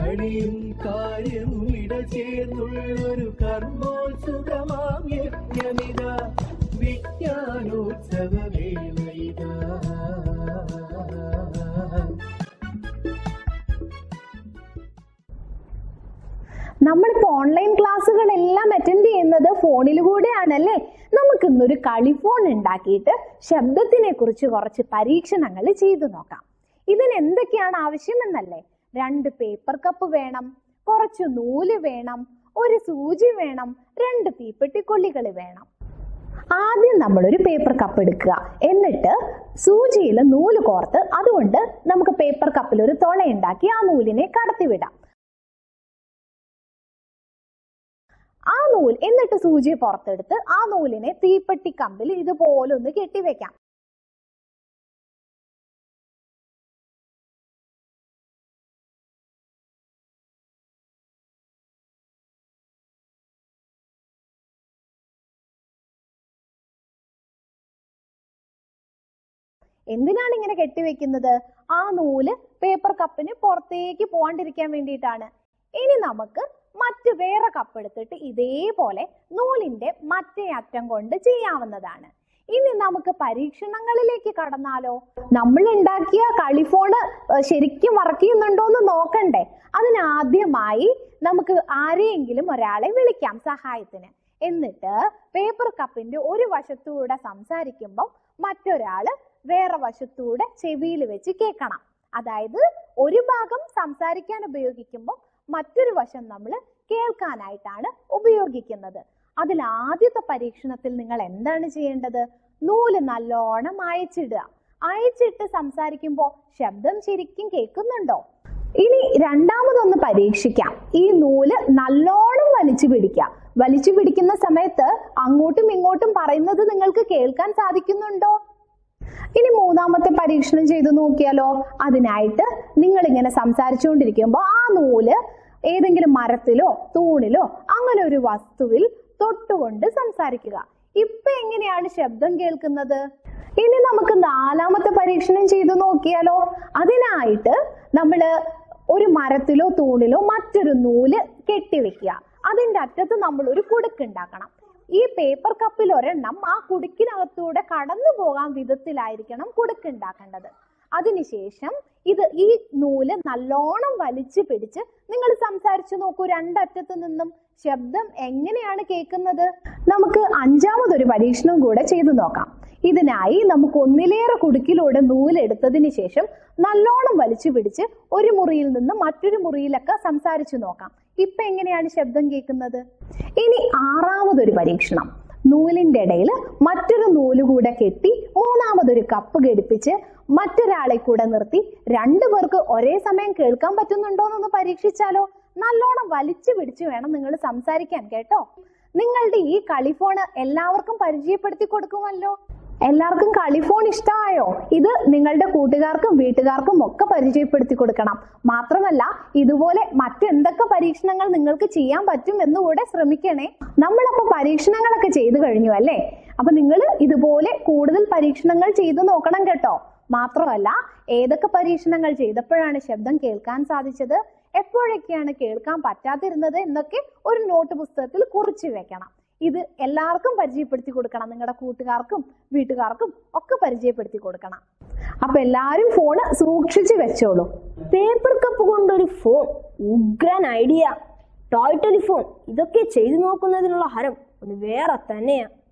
കളിയും കാര്യവും ഇടചേർന്നുള്ളൊരു കർമ്മോത്സുകമാം യജ്ഞമിത വിജ്ഞാനോത്സവവേളയിതാ നമ്മളിപ്പോ ഓൺലൈൻ ക്ലാസ്സുകളെല്ലാം അറ്റൻഡ് ചെയ്യുന്നത് ഫോണിലൂടെയാണല്ലേ നമുക്ക് ഇന്നൊരു കളിഫോൺ ഉണ്ടാക്കിയിട്ട് ശബ്ദത്തിനെ കുറിച്ച് കുറച്ച് പരീക്ഷണങ്ങൾ ചെയ്തു നോക്കാം ഇതിന് എന്തൊക്കെയാണ് ആവശ്യമെന്നല്ലേ രണ്ട് പേപ്പർ കപ്പ് വേണം കുറച്ച് നൂല് വേണം ഒരു സൂചി വേണം രണ്ട് തീപ്പെട്ടിക്കൊള്ളികൾ വേണം ആദ്യം നമ്മൾ ഒരു പേപ്പർ കപ്പ് എടുക്കുക എന്നിട്ട് സൂചിയിൽ നൂല് കോർത്ത് അതുകൊണ്ട് നമുക്ക് പേപ്പർ കപ്പിൽ ഒരു തുളയുണ്ടാക്കി ആ നൂലിനെ കടത്തിവിടാം ആ നൂൽ എന്നിട്ട് സൂചി പുറത്തെടുത്ത് ആ നൂലിനെ തീപ്പെട്ടി കമ്പിൽ ഇതുപോലെ ഒന്ന് കെട്ടിവെക്കാം എന്തിനാണ് ഇങ്ങനെ കെട്ടിവെക്കുന്നത് ആ നൂല് പേപ്പർ കപ്പിന് പുറത്തേക്ക് പോകാണ്ടിരിക്കാൻ വേണ്ടിയിട്ടാണ് ഇനി നമുക്ക് മറ്റ് വേറെ കപ്പ് എടുത്തിട്ട് ഇതേപോലെ നൂലിന്റെ മറ്റേ അറ്റം കൊണ്ട് ചെയ്യാവുന്നതാണ് ഇനി നമുക്ക് പരീക്ഷണങ്ങളിലേക്ക് കടന്നാലോ നമ്മൾ ഉണ്ടാക്കിയ കളിഫോണ് ഏർ ശരിക്കും വർക്ക് ചെയ്യുന്നുണ്ടോ എന്ന് നോക്കണ്ടേ അതിനാദ്യമായി നമുക്ക് ആരെയെങ്കിലും ഒരാളെ വിളിക്കാം സഹായത്തിന് എന്നിട്ട് പേപ്പർ കപ്പിന്റെ ഒരു വശത്തൂടെ സംസാരിക്കുമ്പോൾ മറ്റൊരാള് വേറെ വശത്തൂടെ ചെവിയിൽ വെച്ച് കേൾക്കണം അതായത് ഒരു ഭാഗം സംസാരിക്കാൻ ഉപയോഗിക്കുമ്പോൾ മറ്റൊരു വശം നമ്മൾ കേൾക്കാനായിട്ടാണ് ഉപയോഗിക്കുന്നത് അതിൽ ആദ്യത്തെ പരീക്ഷണത്തിൽ നിങ്ങൾ എന്താണ് ചെയ്യേണ്ടത് നൂല് നല്ലോണം അയച്ചിടുക അയച്ചിട്ട് സംസാരിക്കുമ്പോൾ ശബ്ദം ശരിക്കും കേൾക്കുന്നുണ്ടോ ഇനി രണ്ടാമതൊന്ന് പരീക്ഷിക്കാം ഈ നൂല് നല്ലോണം വലിച്ചു പിടിക്കാം വലിച്ചു പിടിക്കുന്ന സമയത്ത് അങ്ങോട്ടും ഇങ്ങോട്ടും പറയുന്നത് നിങ്ങൾക്ക് കേൾക്കാൻ സാധിക്കുന്നുണ്ടോ ഇനി മൂന്നാമത്തെ പരീക്ഷണം ചെയ്തു നോക്കിയാലോ അതിനായിട്ട് നിങ്ങൾ ഇങ്ങനെ സംസാരിച്ചുകൊണ്ടിരിക്കുമ്പോൾ ആ നൂല് ഏതെങ്കിലും മരത്തിലോ തൂണിലോ അങ്ങനെ ഒരു വസ്തുവിൽ തൊട്ടുകൊണ്ട് സംസാരിക്കുക ഇപ്പൊ എങ്ങനെയാണ് ശബ്ദം കേൾക്കുന്നത് ഇനി നമുക്ക് നാലാമത്തെ പരീക്ഷണം ചെയ്തു നോക്കിയാലോ അതിനായിട്ട് നമ്മള് ഒരു മരത്തിലോ തൂണിലോ മറ്റൊരു നൂല് കെട്ടിവെക്കുക അതിന്റെ അറ്റത്ത് നമ്മൾ ഒരു കുടുക്ക് ഉണ്ടാക്കണം ഈ പേപ്പർ കപ്പിൽ ഒരെണ്ണം ആ കുടുക്കിനകത്തൂടെ കടന്നു പോകാൻ വിധത്തിലായിരിക്കണം കുടുക്ക് ഉണ്ടാക്കേണ്ടത് അതിനുശേഷം ഇത് ഈ നൂല് നല്ലോണം വലിച്ചു പിടിച്ച് നിങ്ങൾ സംസാരിച്ചു നോക്കൂ രണ്ടറ്റത്തു നിന്നും ശബ്ദം എങ്ങനെയാണ് കേൾക്കുന്നത് നമുക്ക് അഞ്ചാമതൊരു പരീക്ഷണം കൂടെ ചെയ്തു നോക്കാം ഇതിനായി നമുക്ക് ഒന്നിലേറെ കുടുക്കിലൂടെ നൂലെടുത്തതിന് ശേഷം നല്ലോണം വലിച്ചു പിടിച്ച് ഒരു മുറിയിൽ നിന്ന് മറ്റൊരു മുറിയിലൊക്കെ സംസാരിച്ചു നോക്കാം ഇപ്പൊ എങ്ങനെയാണ് ശബ്ദം കേൾക്കുന്നത് ഇനി ആറാമതൊരു പരീക്ഷണം നൂലിന്റെ ഇടയിൽ മറ്റൊരു നൂല് കൂടെ കെട്ടി മൂന്നാമതൊരു കപ്പ് ഘടിപ്പിച്ച് മറ്റൊരാളെ കൂടെ നിർത്തി രണ്ടു പേർക്ക് ഒരേ സമയം കേൾക്കാൻ പറ്റുന്നുണ്ടോ എന്നൊന്ന് പരീക്ഷിച്ചാലോ നല്ലോണം വലിച്ചു പിടിച്ചു വേണം നിങ്ങൾ സംസാരിക്കാൻ കേട്ടോ നിങ്ങളുടെ ഈ കളിഫോണ് എല്ലാവർക്കും പരിചയപ്പെടുത്തി കൊടുക്കുമല്ലോ എല്ലാവർക്കും കളിഫോൺ ഇഷ്ടമായോ ഇത് നിങ്ങളുടെ കൂട്ടുകാർക്കും വീട്ടുകാർക്കും ഒക്കെ പരിചയപ്പെടുത്തി കൊടുക്കണം മാത്രമല്ല ഇതുപോലെ മറ്റെന്തൊക്കെ പരീക്ഷണങ്ങൾ നിങ്ങൾക്ക് ചെയ്യാൻ പറ്റും എന്നുകൂടെ ശ്രമിക്കണേ നമ്മളപ്പോ പരീക്ഷണങ്ങളൊക്കെ ചെയ്തു കഴിഞ്ഞു അല്ലേ അപ്പൊ നിങ്ങൾ ഇതുപോലെ കൂടുതൽ പരീക്ഷണങ്ങൾ ചെയ്തു നോക്കണം കേട്ടോ മാത്രമല്ല ഏതൊക്കെ പരീക്ഷണങ്ങൾ ചെയ്തപ്പോഴാണ് ശബ്ദം കേൾക്കാൻ സാധിച്ചത് എപ്പോഴൊക്കെയാണ് കേൾക്കാൻ പറ്റാതിരുന്നത് എന്നൊക്കെ ഒരു നോട്ട് പുസ്തകത്തിൽ കുറിച്ചു വെക്കണം ഇത് എല്ലാവർക്കും പരിചയപ്പെടുത്തി കൊടുക്കണം നിങ്ങളുടെ കൂട്ടുകാർക്കും വീട്ടുകാർക്കും ഒക്കെ പരിചയപ്പെടുത്തി കൊടുക്കണം അപ്പൊ എല്ലാരും ഫോണ് സൂക്ഷിച്ചു വെച്ചോളൂ പേപ്പർ കപ്പ് കൊണ്ടൊരു ഫോൺ ഉഗ്രൻ ഐഡിയ ടോയ് ടെലിഫോൺ ഇതൊക്കെ ചെയ്തു നോക്കുന്നതിനുള്ള ഹരം ഒന്ന് വേറെ തന്നെയാ